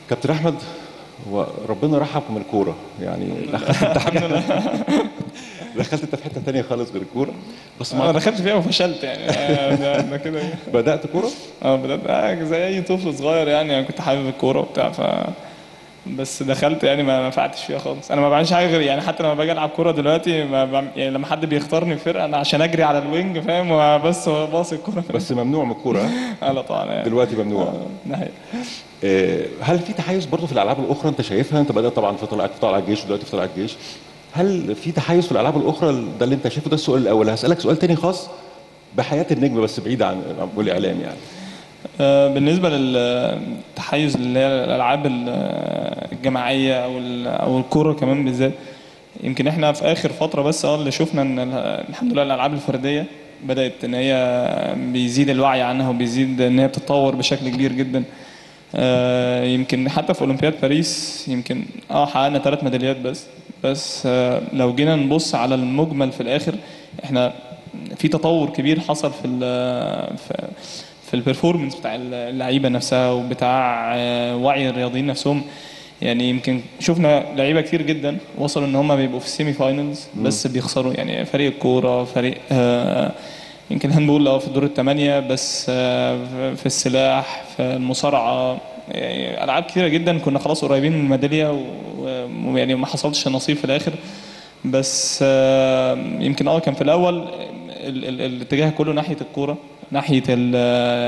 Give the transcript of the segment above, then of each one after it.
كابتن احمد هو ربنا رحمك من الكوره يعني دخلت انت حاجه دخلت انت في حته ثانيه خالص غير الكوره بس انا ما دخلت فيها وفشلت يعني آه، ده ده كده بدات كوره اه بدات آه، زي اي طفل صغير يعني انا كنت حابب الكوره وبتاع ف بس دخلت يعني ما نفعتش فيها خالص انا ما بعملش حاجه غير يعني حتى لما باجي العب كوره دلوقتي ما بعمل يعني لما حد بيختارني في فرقه انا عشان اجري على الوينج فاهم وبس باصي الكوره بس ممنوع من الكوره ها؟ اه لا طبعا يعني دلوقتي ممنوع آه، ده حقيقي. آه، هل في تحيز برضه في الالعاب الاخرى انت شايفها انت بدات طبعا في طلعت في طلع الجيش ودلوقتي في طلع الجيش هل في تحيز في الالعاب الاخرى ده اللي انت شايفه ده السؤال الاول هسالك سؤال تاني خاص بحياه النجم بس بعيد عن عن الاعلام يعني آه، بالنسبه للتحيز اللي هي الالعاب ال- الجماعيه او ال- او الكوره كمان بالذات يمكن احنا في اخر فتره بس اه اللي شفنا ان ال- الحمد لله الالعاب الفرديه بدات ان هي بيزيد الوعي عنها وبيزيد ان هي بتتطور بشكل كبير جدا آه، يمكن حتى في اولمبياد باريس يمكن اه حققنا ثلاث ميداليات بس بس آه، لو جينا نبص على المجمل في الاخر احنا في تطور كبير حصل في ال- في في البرفورمنس بتاع اللعيبه نفسها وبتاع آه، وعي الرياضيين نفسهم يعني يمكن شفنا لعيبه كتير جدا وصلوا ان هم بيبقوا في السيمي فاينلز بس بيخسروا يعني فريق الكوره فريق آه، يمكن هنقول اه في دور الثمانيه بس آه، في- في السلاح في المصارعه يعني العاب كتيره جدا كنا خلاص قريبين من الميداليه و- ويعني ما حصلش نصيب في الاخر بس آه، يمكن اه كان في الاول ال- ال- الاتجاه كله ناحيه الكوره ناحيه ال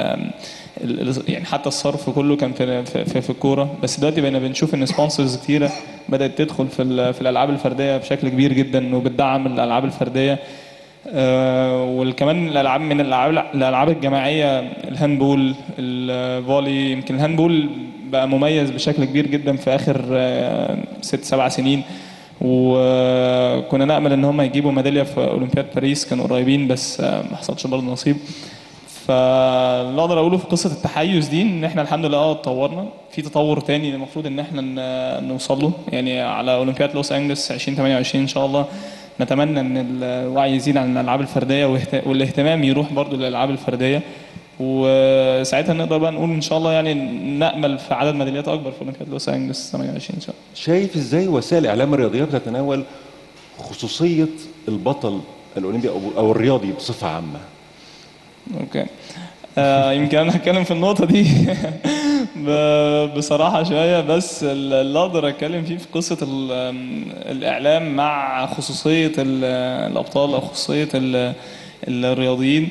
ال- ال- يعني حتى الصرف كله كان في في, في, في الكوره بس دلوقتي بقينا بنشوف ان سبونسرز كتيره بدات تدخل في ال- في الالعاب الفرديه بشكل كبير جدا وبتدعم الالعاب الفرديه آه، وكمان الالعاب من الالعاب الالعاب الجماعيه الهاندبول الفولي يمكن الهاندبول بقى مميز بشكل كبير جدا في اخر آه، ست سبع سنين وكنا نامل ان هم يجيبوا ميداليه في اولمبياد باريس كانوا قريبين بس آه، ما حصلش برضه نصيب فاللي اقدر اقوله في قصه التحيز دي ان احنا الحمد لله اه اتطورنا في تطور تاني المفروض ان احنا ن- نوصل له يعني على اولمبياد لوس انجلس 2028 ان شاء الله نتمنى ان الوعي يزيد عن الالعاب الفرديه واهت- والاهتمام يروح برضو للالعاب الفرديه وساعتها نقدر بقى نقول ان شاء الله يعني نامل في عدد ميداليات اكبر في اولمبياد لوس انجلس 28 ان شاء الله شايف ازاي وسائل الاعلام الرياضيه بتتناول خصوصيه البطل الاولمبي او او الرياضي بصفه عامه اوكي آه يمكن انا هتكلم في النقطه دي ب- بصراحه شويه بس ال- اللي اقدر اتكلم فيه في قصه ال- آم، الاعلام مع خصوصيه ال- الابطال او خصوصيه ال- الرياضيين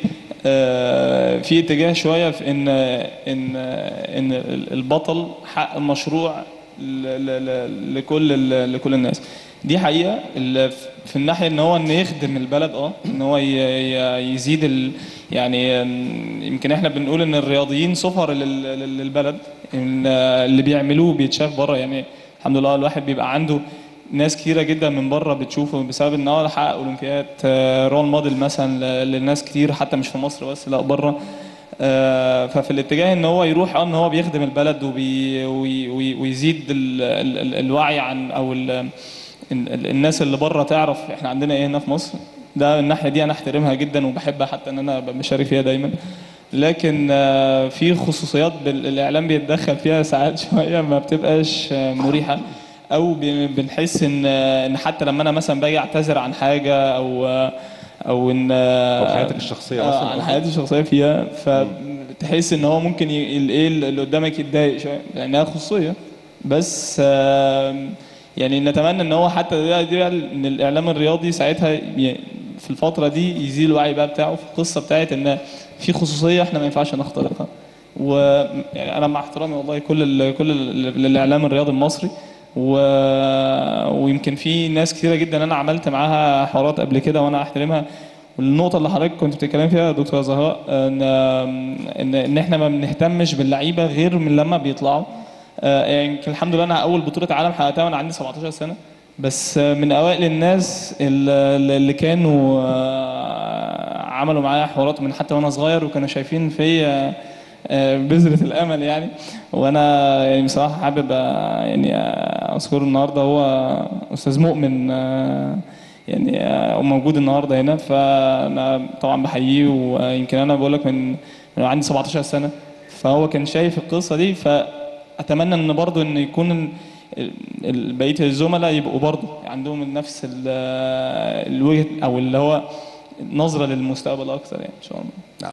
آه، في اتجاه شويه في ان ان ان البطل حق مشروع ل- ل- ل- لكل ال- لكل الناس دي حقيقه ال- في الناحيه ان هو ان يخدم البلد اه ان هو ي- ي- يزيد ال يعني أم، يمكن احنا بنقول ان الرياضيين سفر لل- لل- للبلد إن اللي بيعملوه بيتشاف بره يعني الحمد لله الواحد بيبقى عنده ناس كتيره جدا من بره بتشوفه بسبب ان هو حقق اولمبياد آه، رول موديل مثلا ل- للناس كتير حتى مش في مصر بس لا بره آه، ففي الاتجاه ان هو يروح اه ان هو بيخدم البلد وبي وي- وي- ويزيد ال ال ال الوعي عن او ال ال- ال- الناس اللي بره تعرف احنا عندنا ايه هنا في مصر ده الناحيه دي انا احترمها جدا وبحبها حتى ان انا ابقى مشارك فيها دايما لكن آه، في خصوصيات بال- الاعلام بيتدخل فيها ساعات شويه ما بتبقاش آه، مريحه او ب- بنحس ان آه، ان حتى لما انا مثلا باجي اعتذر عن حاجه او آه، او ان او حياتك الشخصيه آه، مثلا عن حياتي الشخصيه فيها فتحس ان هو ممكن ي- ال- ايه اللي قدامك يتضايق شويه لانها خصوصيه بس آم، يعني نتمنى ان هو حتى ده دي بقى ان الاعلام الرياضي ساعتها ي- في الفتره دي يزيل الوعي بقى بتاعه في القصه بتاعت ان في خصوصيه احنا ما ينفعش نخترقها و يعني انا مع احترامي والله كل ال كل ال الاعلام الرياضي المصري و... ويمكن في ناس كثيره جدا انا عملت معاها حوارات قبل كده وانا احترمها والنقطة اللي حضرتك كنت بتتكلم فيها يا دكتورة زهراء ان ان ان احنا ما بنهتمش باللعيبة غير من لما بيطلعوا آه، يعني يمكن الحمد لله انا اول بطولة عالم حققتها وانا عندي 17 سنة بس آه، من اوائل الناس اللي اللي كانوا آه، عملوا معايا حوارات من حتى وانا صغير وكانوا شايفين فيا آه، بذرة الامل يعني وانا يعني بصراحة حابب آه، يعني آه، اذكره النهارده هو استاذ مؤمن آه، يعني آه، موجود النهارده هنا فانا طبعا بحييه ويمكن انا بقول لك من من عندي 17 سنه فهو كان شايف القصه دي ف اتمنى ان برضو ان يكون ال- ال- بقيه الزملاء يبقوا برضو عندهم نفس ال- الوجه او اللي هو نظره للمستقبل اكتر يعني ان شاء الله